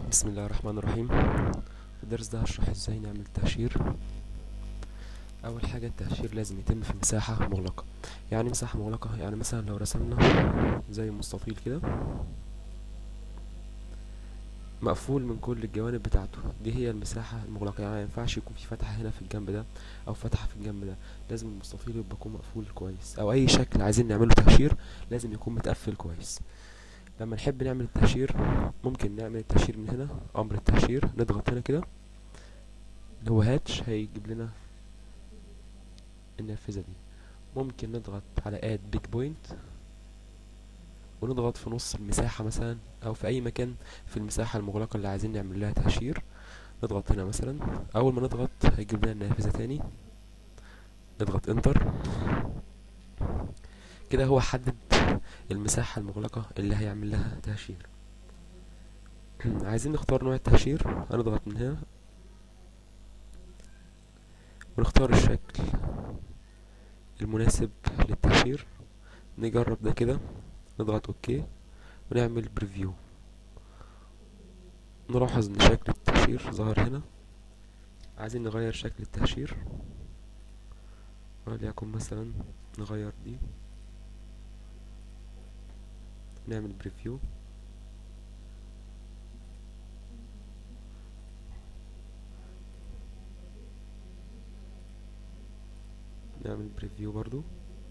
بسم الله الرحمن الرحيم في الدرس ده هشرح ازاي نعمل تهشير اول حاجه التهشير لازم يتم في مساحه مغلقه يعني مساحه مغلقه يعني مثلا لو رسمنا زي مستطيل كده مقفول من كل الجوانب بتاعته دي هي المساحه المغلقه يعني ما ينفعش يكون في فتحه هنا في الجنب ده او فتحه في الجنب ده لازم المستطيل يبقى يكون مقفول كويس او اي شكل عايزين نعمله تهشير لازم يكون متقفل كويس لما نحب نعمل التهشير ممكن نعمل التهشير من هنا امر التهشير نضغط هنا كده اللي هو هاتش هيجيب لنا النافذة دي ممكن نضغط على اد بيج بوينت ونضغط في نص المساحة مثلا او في اي مكان في المساحة المغلقة اللي عايزين نعمل لها تهشير نضغط هنا مثلا اول ما نضغط هيجيب لنا النافذة تاني نضغط انتر كده هو حدد المساحة المغلقة اللي هيعمل لها تهشير عايزين نختار نوع التهشير هنضغط من هنا ونختار الشكل المناسب للتهشير نجرب ده كده نضغط اوكي ونعمل بريفيو نلاحظ ان شكل التهشير ظهر هنا عايزين نغير شكل التهشير وليكن مثلا نغير دي نعمل بريفيو نعمل بريفيو برضو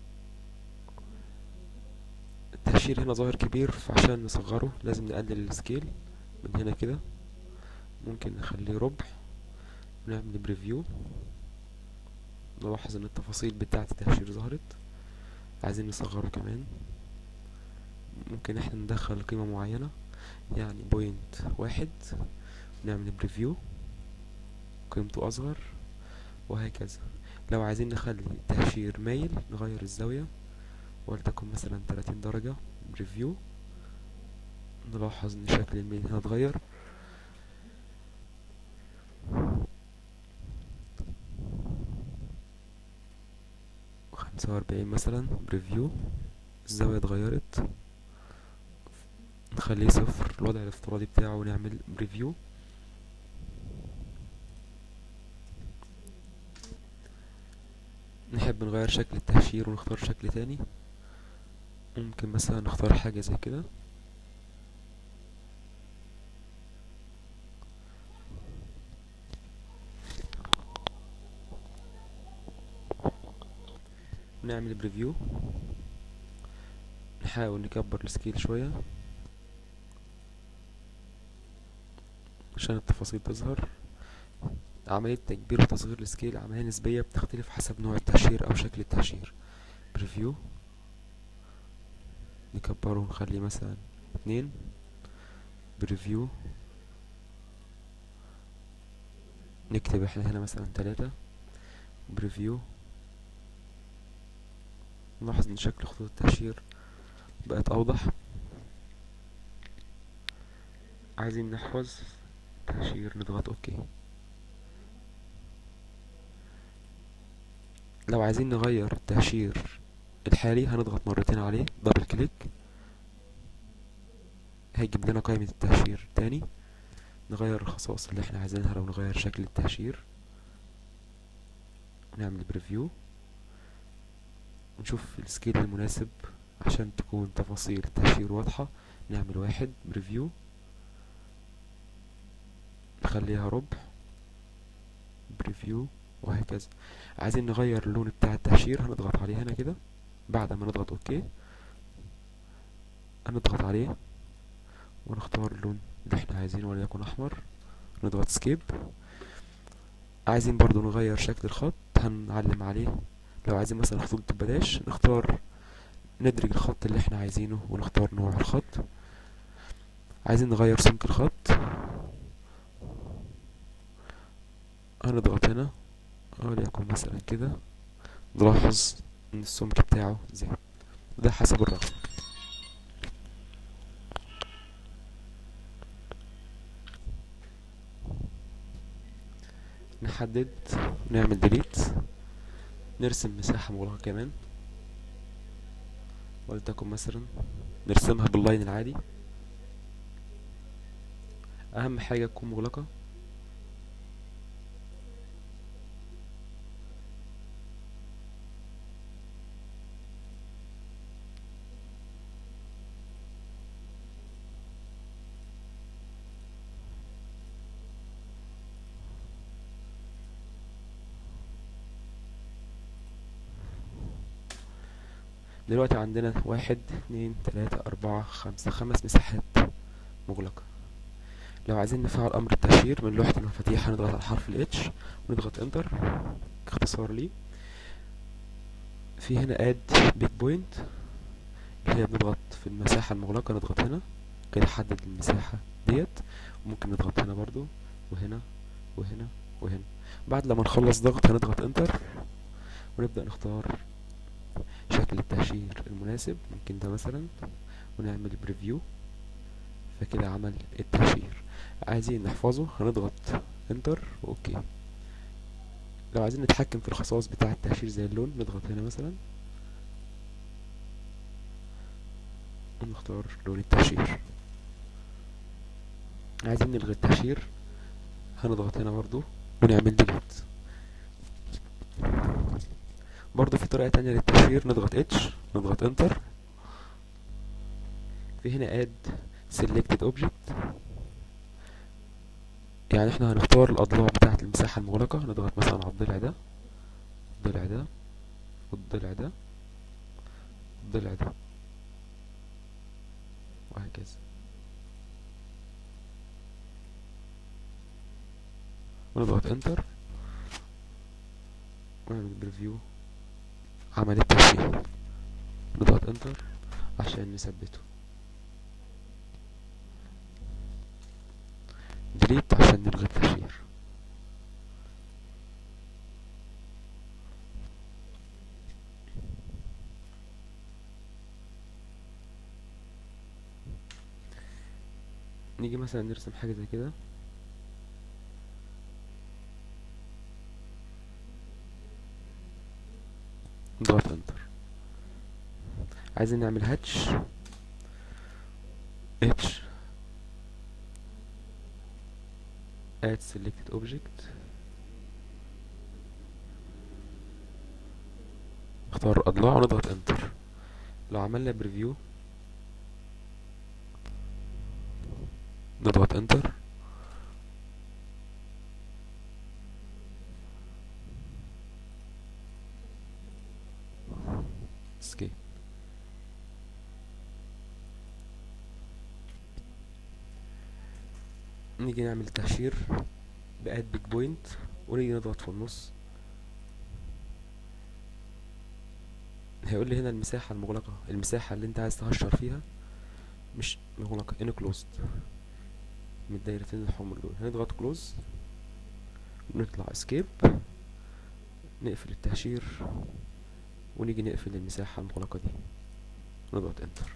التهشير هنا ظاهر كبير فعشان نصغره لازم نقلل السكيل من هنا كده ممكن نخليه ربع ونعمل بريفيو نلاحظ ان التفاصيل بتاعة التهشير ظهرت عايزين نصغره كمان ممكن احنا ندخل قيمة معينة يعني بوينت واحد نعمل بريفيو قيمته اصغر وهكذا لو عايزين نخلي التهشير مايل نغير الزاوية ولتكن مثلا 30 درجة بريفيو نلاحظ ان شكل الميل هنا اتغير خمسة وأربعين مثلا بريفيو الزاوية اتغيرت نخليه صفر الوضع الافتراضي بتاعه ونعمل بريفيو نحب نغير شكل التهشير ونختار شكل تاني ممكن مثلا نختار حاجة زي كده نعمل بريفيو نحاول نكبر السكيل شوية عشان التفاصيل تظهر عملية تكبير وتصغير السكيل عملية نسبية بتختلف حسب نوع التهشير أو شكل التهشير بريفيو نكبره ونخليه مثلا اتنين بريفيو نكتب احنا هنا مثلا تلاتة بريفيو نلاحظ ان شكل خطوط التهشير بقت اوضح عايزين نحفظ تهشير نضغط اوكي لو عايزين نغير التهشير الحالي هنضغط مرتين عليه دبل كليك هيجيب لنا قائمة التهشير تاني نغير الخصائص اللي احنا عايزينها لو نغير شكل التهشير نعمل بريفيو نشوف السكيل المناسب عشان تكون تفاصيل التهشير واضحة نعمل واحد بريفيو نخليها ربع بريفيو وهكذا عايزين نغير اللون بتاع التهشير هنضغط عليه هنا كده بعد ما نضغط اوكي هنضغط عليه ونختار اللون اللي احنا عايزينه وليكن احمر نضغط سكيب عايزين برضو نغير شكل الخط هنعلم عليه لو عايزين مثلا خطوط ببلاش نختار ندرج الخط اللي احنا عايزينه ونختار نوع الخط عايزين نغير سمك الخط هنضغط هنا وليكن مثلا كده نلاحظ ان السمك بتاعه زاد ده حسب الرقم نحدد نعمل ديليت نرسم مساحة مغلقة كمان ولتكن مثلا نرسمها باللاين العادي اهم حاجة تكون مغلقة دلوقتي عندنا واحد اتنين تلاتة أربعة خمسة خمس مساحات مغلقة لو عايزين نفعل أمر التأشير من لوحة المفاتيح هنضغط على حرف ال H ونضغط انتر كاختصار ليه في هنا اد بيج بوينت اللي هي بنضغط في المساحة المغلقة نضغط هنا كده حدد المساحة ديت وممكن نضغط هنا برضو وهنا وهنا وهنا بعد لما نخلص ضغط هنضغط انتر ونبدأ نختار شكل التهشير المناسب ممكن ده مثلا ونعمل بريفيو فكده عمل التهشير عايزين نحفظه هنضغط انتر واوكي لو عايزين نتحكم في الخصائص بتاع التهشير زي اللون نضغط هنا مثلا ونختار لون التهشير عايزين نلغي التهشير هنضغط هنا برضو ونعمل ديليت برضو في طريقة تانية للتشفير نضغط اتش نضغط انتر في هنا اد selected object يعني احنا هنختار الاضلاع بتاعة المساحة المغلقة نضغط مثلا على الضلع ده الضلع ده والضلع ده الضلع ده وهكذا ونضغط انتر ونعمل بريفيو عمل التشفير نضغط انتر عشان نثبته ديليت عشان نلغي التشفير نيجي مثلا نرسم حاجة زي كده نضغط انتر عايزين نعمل هاتش اتش add selected object نختار اضلاع ونضغط انتر لو عملنا بريفيو نضغط انتر اسكيب نيجي نعمل تهشير باد بيج بوينت ونيجي نضغط في النص هيقول لي هنا المساحة المغلقة المساحة اللي انت عايز تهشر فيها مش مغلقة enclosed من الدايرتين الحمر دول هنضغط كلوز نطلع اسكيب نقفل التهشير ونيجي نقفل المساحة المغلقة دي نضغط انتر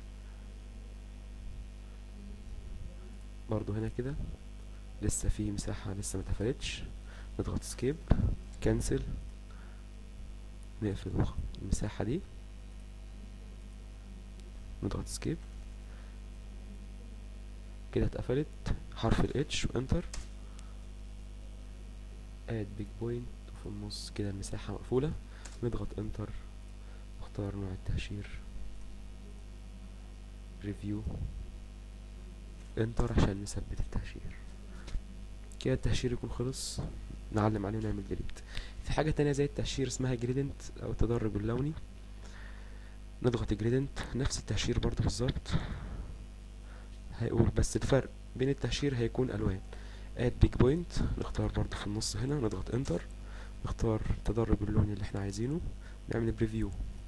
برضو هنا كده لسه في مساحة لسه ما اتقفلتش نضغط سكيب كنسل نقفل المساحة دي نضغط سكيب كده اتقفلت حرف ال H وانتر اد بيج بوينت وفي النص كده المساحة مقفولة نضغط انتر نختار نوع التهشير ريفيو انتر عشان نثبت التهشير كده التهشير يكون خلص نعلم عليه ونعمل ديليت في حاجة تانية زي التهشير اسمها جريدنت او التدرج اللوني نضغط جريدنت نفس التهشير برضه بالظبط هيقول بس الفرق بين التهشير هيكون الوان اد بيج بوينت نختار برضه في النص هنا نضغط انتر نختار التدرج اللوني اللي احنا عايزينه نعمل بريفيو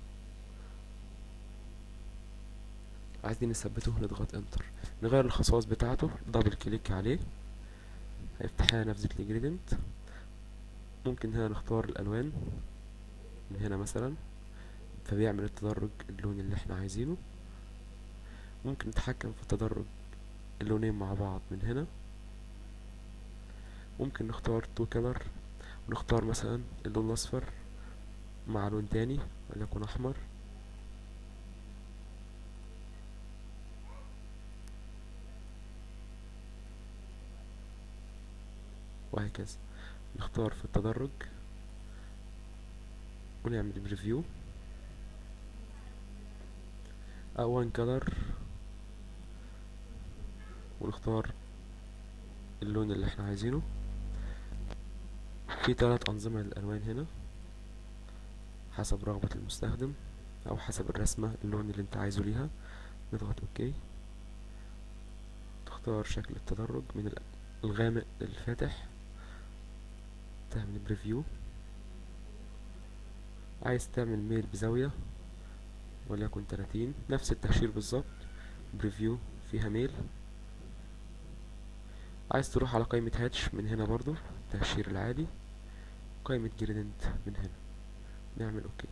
عايزين نثبته نضغط انتر نغير الخصائص بتاعته دبل كليك عليه هيفتح لنا نافذة الجريدنت ممكن هنا نختار الالوان من هنا مثلا فبيعمل التدرج اللون اللي احنا عايزينه ممكن نتحكم في تدرج اللونين مع بعض من هنا ممكن نختار تو كلر ونختار مثلا اللون الاصفر مع لون تاني وليكن احمر وهكذا نختار في التدرج ونعمل بريفيو وان كلر ونختار اللون اللي احنا عايزينه في ثلاث أنظمة للألوان هنا حسب رغبة المستخدم أو حسب الرسمة اللون اللي انت عايزه ليها نضغط اوكي تختار شكل التدرج من الغامق للفاتح تعمل بريفيو عايز تعمل ميل بزاوية وليكن 30 نفس التهشير بالظبط بريفيو فيها ميل عايز تروح على قائمة هاتش من هنا برضو التهشير العادي قائمة جريدنت من هنا نعمل اوكي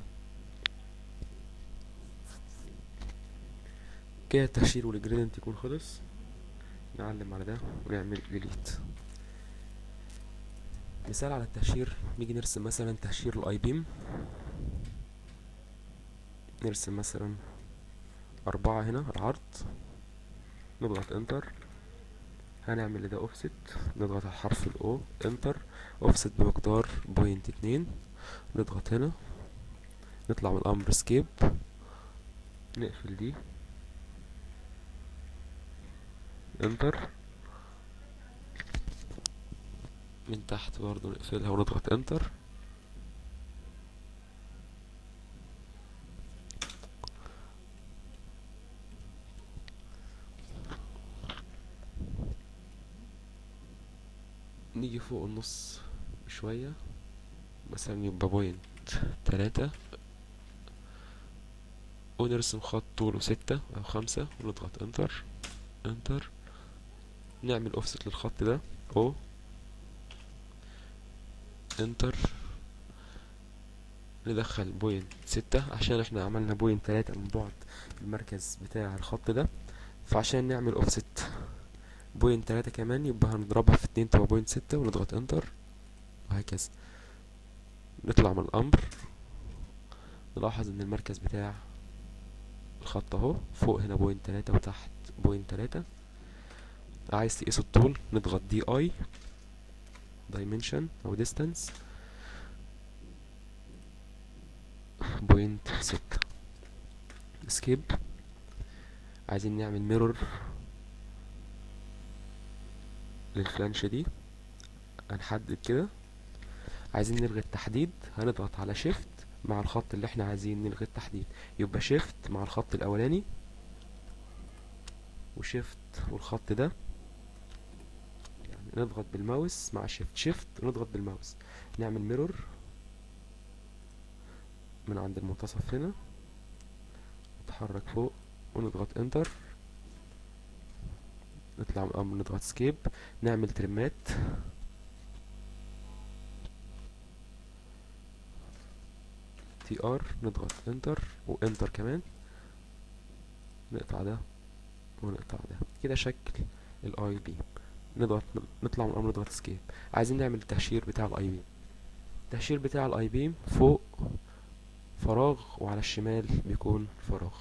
كده التهشير والجريدنت يكون خلص نعلم على ده ونعمل ديليت مثال على التهشير نيجي نرسم مثلا تهشير الاي بيم نرسم مثلا أربعة هنا العرض نضغط انتر هنعمل لده اوفست نضغط على حرف الاو انتر اوفست بمقدار بوينت اتنين نضغط هنا نطلع من الامر سكيب نقفل دي انتر من تحت برضه نقفلها ونضغط انتر نيجي فوق النص شوية مثلا يبقى بوينت تلاتة ونرسم خط طوله ستة أو خمسة ونضغط انتر انتر نعمل اوفست للخط ده او انتر ندخل بوينت ستة عشان احنا عملنا بوينت تلاتة من بعد المركز بتاع الخط ده فعشان نعمل اوفست بوينت تلاتة كمان يبقى هنضربها في اتنين تبقى بوينت ستة ونضغط انتر وهكذا نطلع من الامر نلاحظ ان المركز بتاع الخط اهو فوق هنا بوينت تلاتة وتحت بوينت تلاتة عايز تقيس الطول نضغط دي اي dimension او distance بوينت ستة اسكيب عايزين نعمل ميرور للفلانش دي هنحدد كده عايزين نلغي التحديد هنضغط على شيفت مع الخط اللي احنا عايزين نلغي التحديد يبقى شيفت مع الخط الاولاني وشيفت والخط ده يعني نضغط بالماوس مع شيفت شيفت ونضغط بالماوس نعمل ميرور من عند المنتصف هنا نتحرك فوق ونضغط انتر نطلع من الامر نضغط سكيب نعمل ترمات تي ار نضغط انتر وانتر كمان نقطع ده ونقطع ده كده شكل الاي بي نضغط نطلع من الامر نضغط سكيب عايزين نعمل التهشير بتاع الاي بي التهشير بتاع الاي بي فوق فراغ وعلى الشمال بيكون فراغ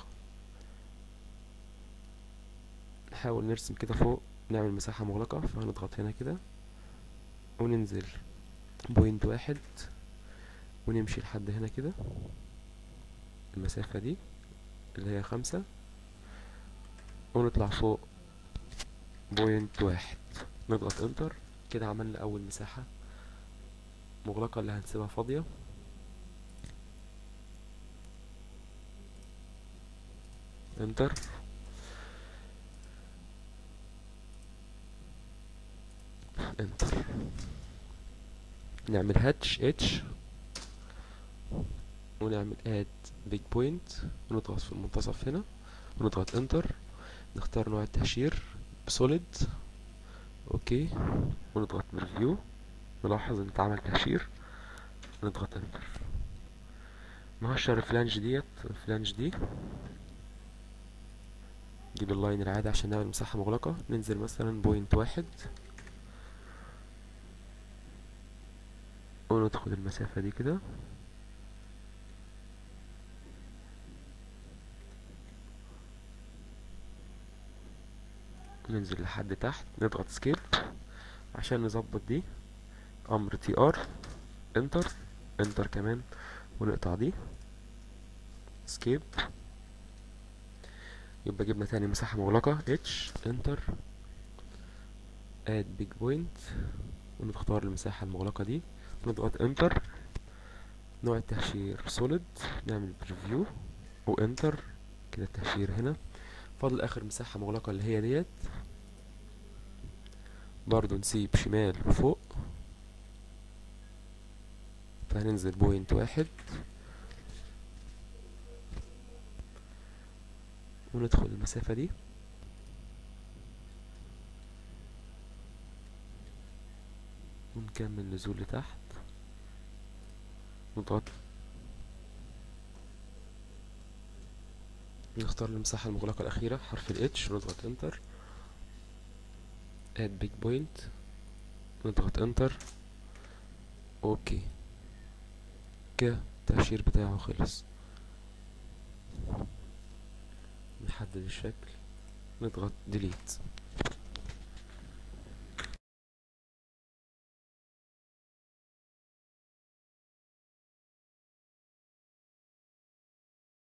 نحاول نرسم كده فوق نعمل مساحة مغلقة فهنضغط هنا كده وننزل بوينت واحد ونمشي لحد هنا كده المسافة دي اللي هي خمسة ونطلع فوق بوينت واحد نضغط انتر كده عملنا اول مساحة مغلقة اللي هنسيبها فاضية انتر انتر نعمل هاتش اتش ونعمل اد بيج بوينت ونضغط في المنتصف هنا ونضغط انتر نختار نوع التهشير بسوليد اوكي ونضغط بريفيو نلاحظ ان اتعمل تهشير نضغط انتر نهشر الفلانج ديت الفلانج دي نجيب اللاين العادي عشان نعمل مساحة مغلقة ننزل مثلا بوينت واحد وندخل المسافة دي كده ننزل لحد تحت نضغط سكيب عشان نظبط دي امر تي ار انتر انتر كمان ونقطع دي سكيب يبقى جبنا تاني مساحة مغلقة اتش انتر اد بيج بوينت ونختار المساحة المغلقة دي ونضغط انتر نوع التهشير سوليد نعمل بريفيو وانتر كده التهشير هنا فاضل اخر مساحة مغلقة اللي هي ديت برضو نسيب شمال وفوق فهننزل بوينت واحد وندخل المسافة دي ونكمل نزول لتحت نضغط نختار المساحة المغلقة الأخيرة حرف ال H ونضغط انتر add big point نضغط انتر اوكي كده التأشير بتاعه خلص نحدد الشكل نضغط delete